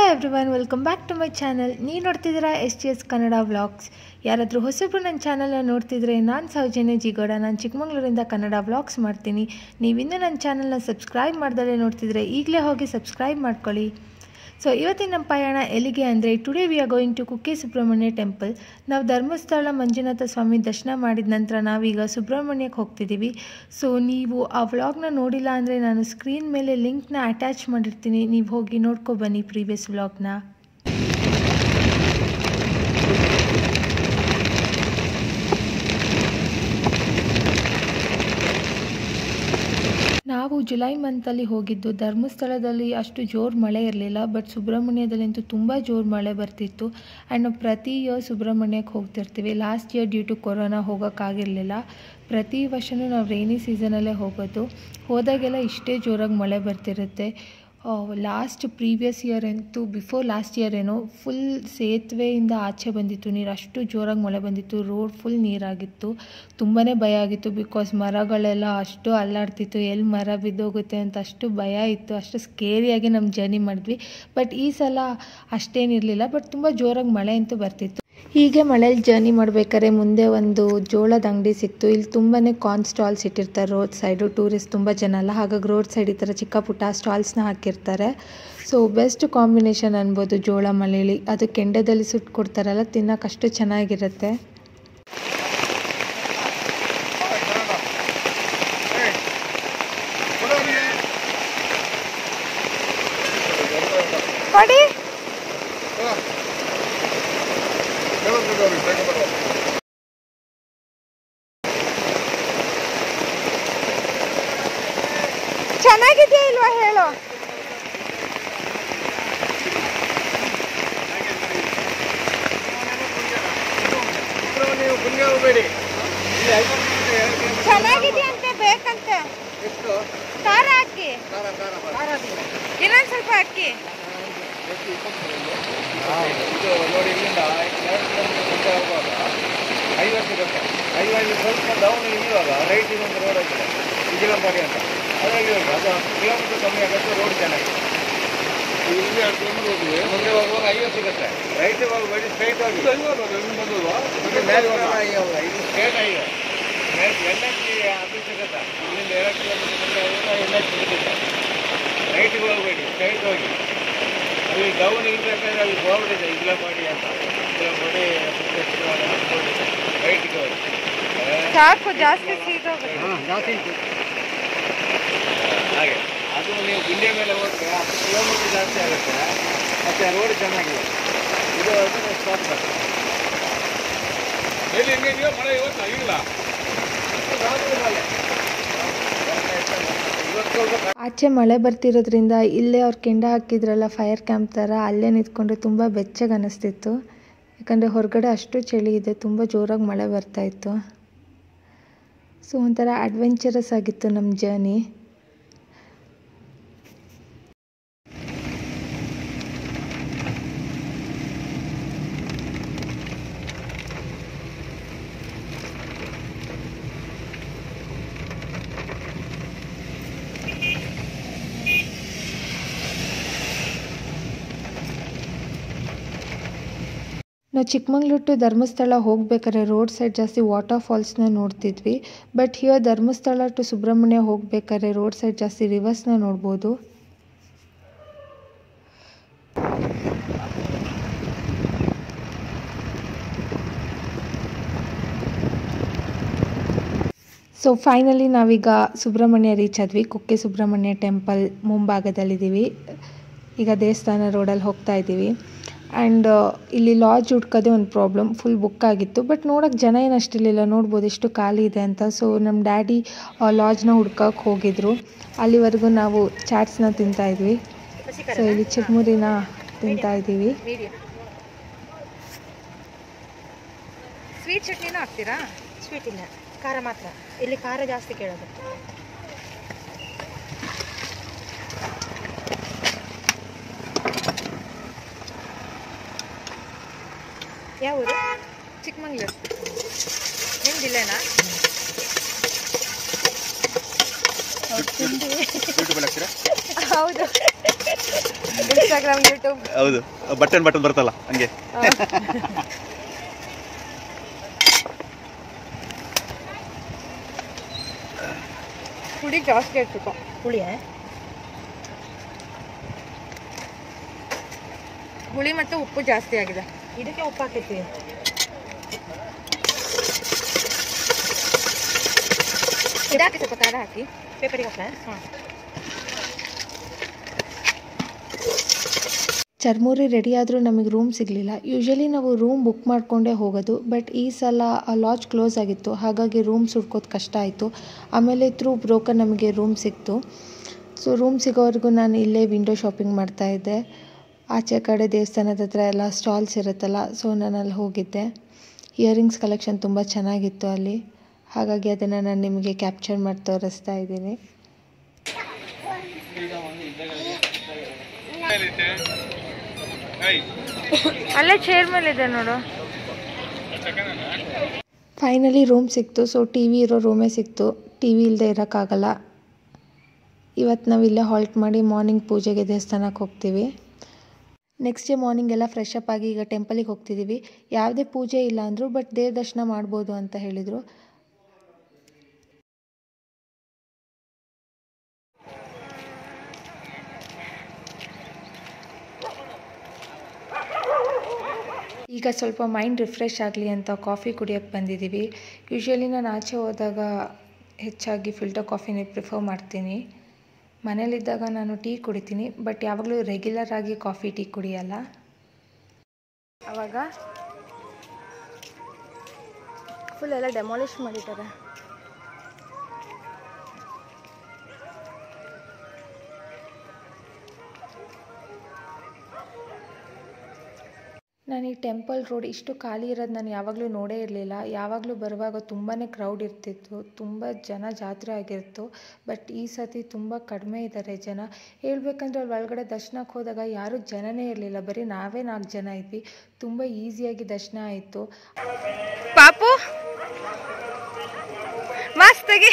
everyone welcome back to my channel ನೀವು ನೋಡ್ತಿದ್ದೀರಾ S T S Kannada vlogs ಯಾರಾದರೂ ಹೊಸಬ್ರು ನನ್ನ ಚಾನಲ್ನ ನೋಡ್ತಿದ್ರೆ ನಾನು ಸೌಜನ್ಯ ಜಿಗೋಡ ನಾನು ಚಿಕ್ಕಮಂಗ್ಳೂರಿಂದ ಕನ್ನಡ ವ್ಲಾಗ್ಸ್ ಮಾಡ್ತೀನಿ ನೀವಿನ್ನೂ ನನ್ನ ಚಾನಲ್ನ ಸಬ್ಸ್ಕ್ರೈಬ್ ಮಾಡ್ದಲೇ ನೋಡ್ತಿದ್ರೆ ಈಗಲೇ ಹೋಗಿ ಸಬ್ಸ್ಕ್ರೈಬ್ ಮಾಡ್ಕೊಳ್ಳಿ ಸೊ ಇವತ್ತಿನ ನಮ್ಮ ಪಯಣ ಎಲ್ಲಿಗೆ ಅಂದರೆ today we are going to Kukke Subrahmanya temple ನಾವು ಧರ್ಮಸ್ಥಳ ಮಂಜುನಾಥ ಸ್ವಾಮಿ ದರ್ಶನ ಮಾಡಿದ ನಂತರ ನಾವೀಗ ಸುಬ್ರಹ್ಮಣ್ಯಕ್ಕೆ ಹೋಗ್ತಿದ್ದೀವಿ ಸೊ ನೀವು ಆ ವ್ಲಾಗ್ನ ನೋಡಿಲ್ಲ ಅಂದರೆ ನಾನು ಸ್ಕ್ರೀನ್ ಮೇಲೆ ಲಿಂಕ್ನ ಅಟ್ಯಾಚ್ ಮಾಡಿರ್ತೀನಿ ನೀವು ಹೋಗಿ ನೋಡ್ಕೊ ಬನ್ನಿ ಪ್ರೀವಿಯಸ್ ವ್ಲಾಗ್ನ ನಾವು ಜುಲೈ ಮಂತಲ್ಲಿ ಹೋಗಿದ್ದು ಧರ್ಮಸ್ಥಳದಲ್ಲಿ ಅಷ್ಟು ಜೋರು ಮಳೆ ಇರಲಿಲ್ಲ ಬಟ್ ಸುಬ್ರಹ್ಮಣ್ಯದಲ್ಲಂತೂ ತುಂಬ ಜೋರು ಮಳೆ ಬರ್ತಿತ್ತು ಆ್ಯಂಡ್ ನಾವು ಪ್ರತಿ ಇಯರ್ ಸುಬ್ರಹ್ಮಣ್ಯಕ್ಕೆ ಹೋಗ್ತಿರ್ತೀವಿ last year due to corona ಹೋಗೋಕ್ಕಾಗಿರಲಿಲ್ಲ ಪ್ರತಿ ವರ್ಷವೂ ನಾವು ರೈನಿ ಸೀಸನಲ್ಲೇ ಹೋಗೋದು ಹೋದಾಗೆಲ್ಲ ಇಷ್ಟೇ ಜೋರಾಗಿ ಮಳೆ ಬರ್ತಿರುತ್ತೆ ಲಾಸ್ಟ್ ಪ್ರೀವಿಯಸ್ ಇಯರ್ ಅಂತೂ ಬಿಫೋರ್ ಲಾಸ್ಟ್ ಇಯರ್ ಏನೋ ಫುಲ್ ಸೇತುವೆಯಿಂದ ಆಚೆ ಬಂದಿತ್ತು ನೀರು ಅಷ್ಟು ಜೋರಾಗಿ ಮಳೆ ಬಂದಿತ್ತು ರೋಡ್ ಫುಲ್ ನೀರಾಗಿತ್ತು ತುಂಬಾ ಭಯ ಆಗಿತ್ತು ಬಿಕಾಸ್ ಮರಗಳೆಲ್ಲ ಅಷ್ಟು ಅಲ್ಲಾಡ್ತಿತ್ತು ಎಲ್ಲಿ ಮರ ಬಿದ್ದೋಗುತ್ತೆ ಅಂತ ಅಷ್ಟು ಭಯ ಇತ್ತು ಅಷ್ಟು ಸ್ಕೇರಿಯಾಗಿ ನಮ್ಮ ಜರ್ನಿ ಮಾಡಿದ್ವಿ ಬಟ್ ಈ ಸಲ ಅಷ್ಟೇನಿರಲಿಲ್ಲ ಬಟ್ ತುಂಬ ಜೋರಾಗಿ ಮಳೆ ಅಂತೂ ಬರ್ತಿತ್ತು ಹೀಗೆ ಮಳೇಲಿ ಜರ್ನಿ ಮಾಡಬೇಕಾದ್ರೆ ಮುಂದೆ ಒಂದು ಜೋಳದ ಅಂಗಡಿ ಸಿಕ್ತು ಇಲ್ಲಿ ತುಂಬಾ ಕಾರ್ನ್ ಸ್ಟಾಲ್ಸ್ ಇಟ್ಟಿರ್ತಾರೆ ರೋಡ್ ಸೈಡು ಟೂರಿಸ್ಟ್ ತುಂಬ ಜನ ಅಲ್ಲ ಹಾಗಾಗಿ ರೋಡ್ ಸೈಡ್ ಈ ಥರ ಚಿಕ್ಕ ಪುಟ್ಟ ಸ್ಟಾಲ್ಸ್ನ ಹಾಕಿರ್ತಾರೆ ಸೊ ಬೆಸ್ಟ್ ಕಾಂಬಿನೇಷನ್ ಅನ್ಬೋದು ಜೋಳ ಮಳೇಲಿ ಅದು ಕೆಂಡದಲ್ಲಿ ಸುಟ್ಟು ಕೊಡ್ತಾರಲ್ಲ ತಿನ್ನೋಕೆ ಅಷ್ಟು ಚೆನ್ನಾಗಿರುತ್ತೆ ಕೊಡಿ ಚೆನ್ನಾಗಿದೆಯಾ ಇಲ್ವಾ ಹೇಳು ನೀವು ಪುಣ್ಯ ಹೋಗಬೇಡಿ ಚೆನ್ನಾಗಿದೆಯಂತೆ ಬೇಕಂತೆ ಎಷ್ಟು ಖಾರ ಹಾಕಿ ಖಾರ ಖಾರ ಇನ್ನೊಂದು ಸ್ವಲ್ಪ ಹಾಕಿ ಇದು ನೋಡಿ ಇಲ್ಲಿಂದ ಎರಡು ಕಿಲೋಮೀಟರ್ ಮುಂದೆ ಹೋಗುವಾಗ ಐವತ್ತು ಇರುತ್ತೆ ಐವತ್ತು ಸ್ವಲ್ಪ ಡೌನ್ ಇಳಿಯುವಾಗ ರೈಟಿಗೆ ಒಂದು ರೋಡ್ ಆಗಿದೆ ವಿಜಯನಗರಿ ಅಂತ ಅದರಲ್ಲಿ ಹೋಗಿ ಅದು ಹತ್ತು ಕಿಲೋಮೀಟರ್ ಕಮ್ಮಿ ಆಗುತ್ತೆ ರೋಡ್ ಚೆನ್ನಾಗಿದೆ ಇಲ್ಲಿ ಎರಡು ಕಿಲೋಮೀಟರ್ ಹೋಗಿ ಮುಂದೆ ಹೋಗುವಾಗ ಐವತ್ತು ಸಿಗುತ್ತೆ ರೈಟಿಗೆ ಹೋಗಬೇಡಿ ಸ್ಟ್ರೈಟ್ ಹೋಗಿ ಇದು ಮೇಲೆ ಹೋಗಲ್ಲ ಇದು ಸ್ಟ್ರೇಟ್ ಹೈವೆ ಮೇಲೆ ಎನ್ ಎಚ್ ಅದು ಸಿಗುತ್ತೆ ಇಲ್ಲಿಂದ ಎರಡು ಕಿಲೋಮೀಟರ್ ಮುಂದೆ ಹೋಗುವಾಗ ಎನ್ ಎಚ್ ಸಿಗುತ್ತೆ ರೈಟಿಗೆ ಹೋಗಬೇಡಿ ಸ್ಟ್ರೈಟ್ ಹೋಗಿ ಅಲ್ಲಿ ಡೌನ್ ಇರ್ಬೇಕಾದ್ರೆ ಅಲ್ಲಿ ಬೋರ್ಡ್ ಇದೆ ಇಗ್ಲಪಾಡಿ ಅಂತ ಇಗ್ಲಪಾಡಿ ಬೋರ್ಡ್ ಇದೆ ರೈಟ್ಗೆ ಹೋಗಿ ಸಾಕು ಜಾಸ್ತಿ ಸೀದೋಗುತ್ತೆ ಜಾಸ್ತಿ ಹಾಗೆ ಅದು ನೀವು ಗುಂಡೆ ಮೇಲೆ ಹೋದ್ರೆ ಹತ್ತು ಕಿಲೋಮೀಟರ್ ಜಾಸ್ತಿ ಆಗುತ್ತೆ ಮತ್ತೆ ರೋಡ್ ಚೆನ್ನಾಗಿದೆ ಇದು ಅದನ್ನ ಸ್ಟಾಪ್ ಬರ್ತದೆ ಎಲ್ಲಿ ಹೆಂಗಿದೆಯೋ ಮಳೆ ಇವತ್ತು ಇಲ್ಲ ಇವತ್ತು ಆಚೆ ಮಳೆ ಬರ್ತಿರೋದ್ರಿಂದ ಇಲ್ಲೇ ಅವ್ರು ಕೆಂಡ ಹಾಕಿದ್ರಲ್ಲ ಫೈರ್ ಕ್ಯಾಂಪ್ ಥರ ಅಲ್ಲೇ ನಿಂತ್ಕೊಂಡ್ರೆ ತುಂಬ ಬೆಚ್ಚಗೆ ಅನ್ನಿಸ್ತಿತ್ತು ಯಾಕಂದರೆ ಹೊರಗಡೆ ಅಷ್ಟು ಚಳಿ ಇದೆ ತುಂಬ ಜೋರಾಗಿ ಮಳೆ ಬರ್ತಾ ಇತ್ತು ಸೊ ಒಂಥರ ಅಡ್ವೆಂಚರಸ್ ಆಗಿತ್ತು ನಮ್ಮ ಜರ್ನಿ ನಾವು ಚಿಕ್ಕಮಂಗ್ಳೂರು ಟು ಧರ್ಮಸ್ಥಳ ಹೋಗ್ಬೇಕಾದ್ರೆ ರೋಡ್ ಸೈಡ್ ಜಾಸ್ತಿ ವಾಟರ್ ಫಾಲ್ಸ್ನ ನೋಡ್ತಿದ್ವಿ but here Dharmasthala to Subrahmanya ಹೋಗ್ಬೇಕಾದ್ರೆ ರೋಡ್ ಸೈಡ್ ಜಾಸ್ತಿ ರಿವರ್ಸ್ನ ನೋಡ್ಬೋದು ಸೊ ಫೈನಲಿ ನಾವೀಗ ಸುಬ್ರಹ್ಮಣ್ಯ ರೀಚ್ ಆದ್ವಿ ಕುಕ್ಕೆ ಸುಬ್ರಹ್ಮಣ್ಯ ಟೆಂಪಲ್ ಮುಂಭಾಗದಲ್ಲಿದ್ದೀವಿ ಈಗ ದೇವಸ್ಥಾನ ರೋಡಲ್ಲಿ ಹೋಗ್ತಾ ಇದ್ದೀವಿ ಆ್ಯಂಡ್ ಇಲ್ಲಿ ಲಾಡ್ಜ್ ಹುಡ್ಕೋದೇ ಒಂದು ಪ್ರಾಬ್ಲಮ್ ಫುಲ್ ಬುಕ್ ಆಗಿತ್ತು ಬಟ್ ನೋಡೋಕೆ ಜನ ಏನು ಅಷ್ಟಿರಲಿಲ್ಲ ನೋಡ್ಬೋದು ಎಷ್ಟು ಖಾಲಿ ಇದೆ ಅಂತ ಸೊ ನಮ್ಮ ಡ್ಯಾಡಿ ಲಾಡ್ಜ್ನ ಹುಡ್ಕೋಕೆ ಹೋಗಿದ್ರು ಅಲ್ಲಿವರೆಗೂ ನಾವು ಚಾಟ್ಸ್ನ ತಿಂತಾ ಇದ್ವಿ ಸೊ ಇಲ್ಲಿ ಚಿರ್ಮುರಿನ ತಿಂತಾ ಇದ್ದೀವಿ ಸ್ವೀಟ್ ಚಟ್ನಿನೂ ಹಾಕ್ತೀರಾ ಸ್ವೀಟ್ ಇಲ್ಲ ಖಾರ ಮಾತ್ರ ಇಲ್ಲಿ ಖಾರ ಜಾಸ್ತಿ ಕೇಳೋದು ಯಾವ ಊರು ಚಿಕ್ಕಮಂಗ್ಳೂರು ನಿಮ್ಮ ಜಿಲ್ಲೆನಾ ಯೂಟ್ಯೂಬಲ್ಲಿ ಹಾಕ್ತೀರಾ ಹೌದು ಇನ್ಸ್ಟಾಗ್ರಾಮ್ ಯೂಟ್ಯೂಬ್ ಹೌದು ಬಟನ್ ಬಟನ್ ಬರ್ತಲ್ಲ ಹಂಗೆ ಹುಡಿ ಜಾಸ್ತಿ ಇರ್ಬೇಕು ಹುಳಿ ಹುಳಿ ಮತ್ತು ಉಪ್ಪು ಜಾಸ್ತಿ ಆಗಿದೆ ಇದಕ್ಕೆ ಉಪ್ಪು ಹಾಕಿರ್ತೀವಿ ಇದಾಕಿ ಸ್ವಲ್ಪ ಖಾರ ಹಾಕಿ ಪೇಪರಿಗೆ ಹಾಕ ಹಾಂ ಚರ್ಮುರಿ ರೆಡಿ ಆದರೂ ನಮಗೆ ರೂಮ್ ಸಿಗಲಿಲ್ಲ ಯೂಶಲಿ ನಾವು ರೂಮ್ ಬುಕ್ ಮಾಡಿಕೊಂಡೇ ಹೋಗೋದು ಬಟ್ ಈ ಸಲ ಆ ಲಾಡ್ಜ್ ಕ್ಲೋಸ್ ಆಗಿತ್ತು ಹಾಗಾಗಿ ರೂಮ್ ಹುಡ್ಕೋದು ಕಷ್ಟ ಆಯಿತು ಆಮೇಲೆ ಥ್ರೂ ಬ್ರೋಕರ್ ನಮಗೆ ರೂಮ್ ಸಿಕ್ತು ಸೊ ರೂಮ್ ಸಿಗೋವರೆಗೂ ನಾನು ಇಲ್ಲೇ ವಿಂಡೋ ಶಾಪಿಂಗ್ ಮಾಡ್ತಾಯಿದ್ದೆ ಆಚೆ ಕಡೆ ದೇವಸ್ಥಾನದ ಹತ್ರ ಎಲ್ಲ ಸ್ಟಾಲ್ಸ್ ಇರುತ್ತಲ್ಲ ಸೊ ನಾನು ಅಲ್ಲಿ ಹೋಗಿದ್ದೆ ಇಯರಿಂಗ್ಸ್ ಕಲೆಕ್ಷನ್ ತುಂಬ ಚೆನ್ನಾಗಿತ್ತು ಅಲ್ಲಿ ಹಾಗಾಗಿ ಅದನ್ನು ನಾನು ನಿಮಗೆ ಕ್ಯಾಪ್ಚರ್ ಮಾಡಿ ತೋರಿಸ್ತಾ ಇದ್ದೀನಿ ಅಲ್ಲೇ ಚೇರ್ ಮೇಲೆ ಇದೆ ನೋಡು ಫೈನಲಿ ರೂಮ್ ಸಿಕ್ತು ಸೊ ಟಿ ವಿ ಇರೋ ರೂಮೇ ಸಿಕ್ತು ಟಿ ವಿ ಇಲ್ಲದೆ ಇರೋಕ್ಕಾಗಲ್ಲ ಇವತ್ತು ನಾವು ಇಲ್ಲೇ ಹಾಲ್ಟ್ ಮಾಡಿ ಮಾರ್ನಿಂಗ್ ಪೂಜೆಗೆ ದೇವಸ್ಥಾನಕ್ಕೆ ಹೋಗ್ತೀವಿ ನೆಕ್ಸ್ಟ್ ಡೇ ಮಾರ್ನಿಂಗ್ ಎಲ್ಲ ಫ್ರೆಶ್ ಅಪ್ ಆಗಿ ಈಗ ಟೆಂಪಲಿಗೆ ಹೋಗ್ತಿದ್ದೀವಿ ಯಾವುದೇ ಪೂಜೆ ಇಲ್ಲ ಅಂದರು ಬಟ್ ದೇವ್ರ ದರ್ಶನ ಮಾಡ್ಬೋದು ಅಂತ ಹೇಳಿದರು ಈಗ ಸ್ವಲ್ಪ ಮೈಂಡ್ ರಿಫ್ರೆಶ್ ಆಗಲಿ ಅಂತ ಕಾಫಿ ಕುಡಿಯೋಕ್ಕೆ ಬಂದಿದ್ದೀವಿ ಯೂಶ್ವಲಿ ನಾನು ಆಚೆ ಹೋದಾಗ ಹೆಚ್ಚಾಗಿ ಫಿಲ್ಟರ್ ಕಾಫಿನೇ ಪ್ರಿಫರ್ ಮಾಡ್ತೀನಿ ಮನೇಲಿದ್ದಾಗ ನಾನು ಟೀ ಕುಡಿತೀನಿ ಬಟ್ ಯಾವಾಗಲೂ ರೆಗ್ಯುಲರ್ ಆಗಿ ಕಾಫಿ ಟೀ ಕುಡಿಯಲ್ಲ ಅವಾಗ ಫುಲ್ ಎಲ್ಲ ಡೆಮಾಲಿಷ್ ಮಾಡಿದ್ದಾರೆ ನಾನು ಈ ಟೆಂಪಲ್ ರೋಡ್ ಇಷ್ಟು ಖಾಲಿ ಇರೋದು ನಾನು ಯಾವಾಗಲೂ ನೋಡೇ ಇರಲಿಲ್ಲ ಯಾವಾಗಲೂ ಬರುವಾಗ ತುಂಬಾ ಕ್ರೌಡ್ ಇರ್ತಿತ್ತು ತುಂಬ ಜನ ಜಾತ್ರೆ ಆಗಿತ್ತು ಬಟ್ ಈ ಸತಿ ತುಂಬ ಕಡಿಮೆ ಇದ್ದಾರೆ ಜನ ಹೇಳ್ಬೇಕಂದ್ರೆ ಅಲ್ಲಿ ಒಳಗಡೆ ದರ್ಶನಕ್ಕೆ ಹೋದಾಗ ಯಾರೂ ಜನನೇ ಇರಲಿಲ್ಲ ಬರೀ ನಾವೇ ನಾಲ್ಕು ಜನ ಇದ್ವಿ ತುಂಬ ಈಸಿಯಾಗಿ ದರ್ಶನ ಆಯಿತು ಪಾಪು ಮಸ್ತಾಗಿ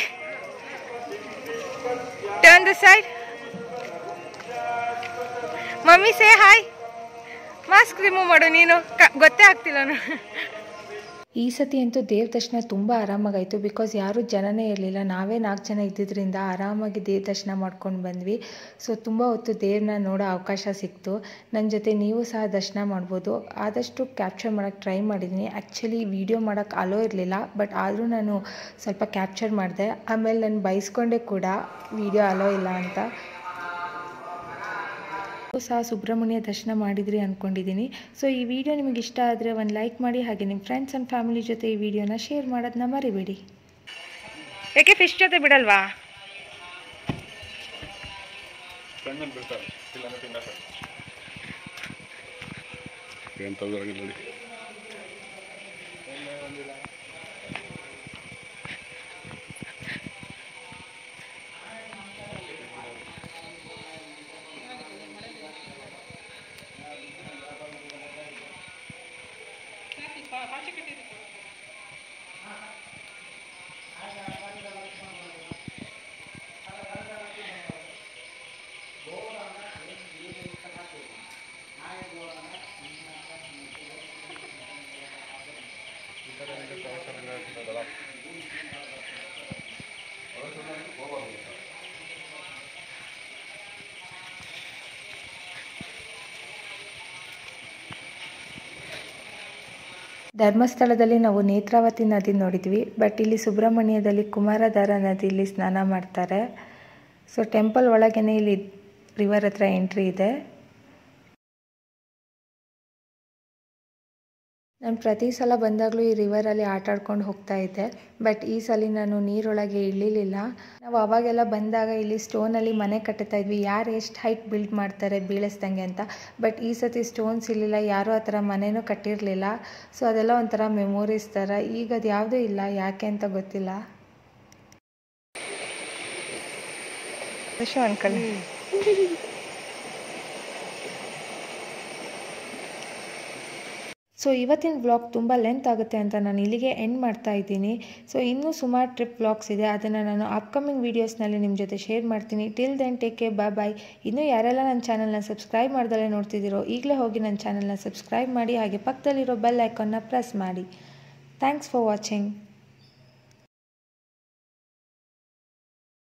turn the side mummy say hi mask remove ಮಾಡು ನೀನು ಕ- ಗೊತ್ತೇ ಆಗ್ತಿಲ್ಲ ಈ ಸತಿ ಅಂತೂ ದೇವ್ರ ದರ್ಶನ ತುಂಬ ಆರಾಮಾಗಾಯಿತು ಬಿಕಾಸ್ ಯಾರೂ ಜನನೇ ಇರಲಿಲ್ಲ ನಾವೇ ನಾಲ್ಕು ಜನ ಇದ್ದಿದ್ದರಿಂದ ಆರಾಮಾಗಿ ದೇವ್ರ ದರ್ಶನ ಮಾಡ್ಕೊಂಡು ಬಂದ್ವಿ ಸೊ ತುಂಬ ಹೊತ್ತು ದೇವ್ರನ್ನ ನೋಡೋ ಅವಕಾಶ ಸಿಕ್ತು ನನ್ನ ಜೊತೆ ನೀವು ಸಹ ದರ್ಶನ ಮಾಡ್ಬೋದು ಆದಷ್ಟು ಕ್ಯಾಪ್ಚರ್ ಮಾಡೋಕ್ಕೆ ಟ್ರೈ ಮಾಡಿದ್ದೀನಿ ಆ್ಯಕ್ಚುಲಿ ವೀಡಿಯೋ ಮಾಡೋಕ್ಕೆ ಅಲೋ ಇರಲಿಲ್ಲ ಬಟ್ ಆದರೂ ನಾನು ಸ್ವಲ್ಪ ಕ್ಯಾಪ್ಚರ್ ಮಾಡಿದೆ ಆಮೇಲೆ ನಾನು ಬೈಸ್ಕೊಂಡೆ ಕೂಡ ವೀಡಿಯೋ ಅಲೋ ಇಲ್ಲ ಅಂತ ನೀವು ಸಹ ಸುಬ್ರಹ್ಮಣ್ಯ ದರ್ಶನ ಮಾಡಿದ್ರಿ ಅಂದ್ಕೊಂಡಿದ್ದೀನಿ ಸೊ ಈ ವಿಡಿಯೋ ನಿಮಗೆ ಇಷ್ಟ ಆದರೆ ಒಂದು ಲೈಕ್ ಮಾಡಿ ಹಾಗೆ ನಿಮ್ಮ ಫ್ರೆಂಡ್ಸ್ ಆ್ಯಂಡ್ ಫ್ಯಾಮಿಲಿ ಜೊತೆ ಈ ವಿಡಿಯೋನ ಶೇರ್ ಮಾಡೋದನ್ನ ಮರಿಬೇಡಿ ಯಾಕೆ ಫಿಶ್ ಜೊತೆ ಬಿಡಲ್ವಾ ಸಣ್ಣಲ್ಲಿ ಬಿಡ್ತಾರೆ ಇಲ್ಲಾಂದ್ರೆ ತಿನ್ನಕ್ಕೆ ಏನು ತಗೋರಂಗಿಲ್ಲ ನೋಡಿ ಧರ್ಮಸ್ಥಳದಲ್ಲಿ ನಾವು ನೇತ್ರಾವತಿ ನದಿ ನೋಡಿದ್ವಿ ಬಟ್ ಇಲ್ಲಿ ಸುಬ್ರಹ್ಮಣ್ಯದಲ್ಲಿ ಕುಮಾರಧಾರ ನದಿಯಲ್ಲಿ ಸ್ನಾನ ಮಾಡ್ತಾರೆ ಸೊ ಟೆಂಪಲ್ ಒಳಗೇನೆ ಇಲ್ಲಿ ರಿವರ್ ಹತ್ರ ಎಂಟ್ರಿ ಇದೆ ನಾನು ಪ್ರತಿ ಸಲ ಬಂದಾಗಲೂ ಈ ರಿವರಲ್ಲಿ ಆಟ ಆಡ್ಕೊಂಡು ಹೋಗ್ತಾ ಇದ್ದೆ ಬಟ್ ಈ ಸಲ ನಾನು ನೀರೊಳಗೆ ಇಳಿಲಿಲ್ಲ ನಾವು ಅವಾಗೆಲ್ಲ ಬಂದಾಗ ಇಲ್ಲಿ ಸ್ಟೋನಲ್ಲಿ ಮನೆ ಕಟ್ಟುತ್ತಾ ಇದ್ವಿ ಯಾರು ಎಷ್ಟು ಹೈಟ್ ಬಿಲ್ಡ್ ಮಾಡ್ತಾರೆ ಬೀಳಿಸ್ದಂಗೆ ಅಂತ ಬಟ್ ಈ ಸತಿ ಸ್ಟೋನ್ಸ್ ಇರಲಿಲ್ಲ ಯಾರೂ ಆ ಥರ ಮನೆಯೂ ಕಟ್ಟಿರಲಿಲ್ಲ ಸೊ ಅದೆಲ್ಲ ಒಂಥರ ಮೆಮೊರೀಸ್ ಥರ ಈಗ ಅದು ಯಾವುದೂ ಇಲ್ಲ ಯಾಕೆ ಅಂತ ಗೊತ್ತಿಲ್ಲ ಅಂಕಲ್ ಸೊ ಇವತ್ತಿನ ವ್ಲಾಗ್ ತುಂಬ ಲೆಂತ್ ಆಗುತ್ತೆ ಅಂತ ನಾನು ಇಲ್ಲಿಗೆ ಎಂಡ್ ಮಾಡ್ತಾ ಇದ್ದೀನಿ ಸೊ ಇನ್ನೂ ಸುಮಾರು ಟ್ರಿಪ್ ವ್ಲಾಗ್ಸ್ ಇದೆ ಅದನ್ನು ನಾನು ಅಪ್ಕಮಿಂಗ್ ವೀಡಿಯೋಸ್ನಲ್ಲಿ ನಿಮ್ಮ ಜೊತೆ ಶೇರ್ ಮಾಡ್ತೀನಿ till then take care bye bye ಇನ್ನೂ ಯಾರೆಲ್ಲ ನನ್ನ ಚಾನಲ್ನ ಸಬ್ಸ್ಕ್ರೈಬ್ ಮಾಡ್ದಲೇ ನೋಡ್ತಿದ್ದೀರೋ ಈಗಲೇ ಹೋಗಿ ನನ್ನ ಚಾನಲ್ನ ಸಬ್ಸ್ಕ್ರೈಬ್ ಮಾಡಿ ಹಾಗೆ ಪಕ್ಕದಲ್ಲಿರೋ ಬೆಲ್ ಐಕಾನ್ನ ಪ್ರೆಸ್ ಮಾಡಿ ಥ್ಯಾಂಕ್ಸ್ ಫಾರ್ ವಾಚಿಂಗ್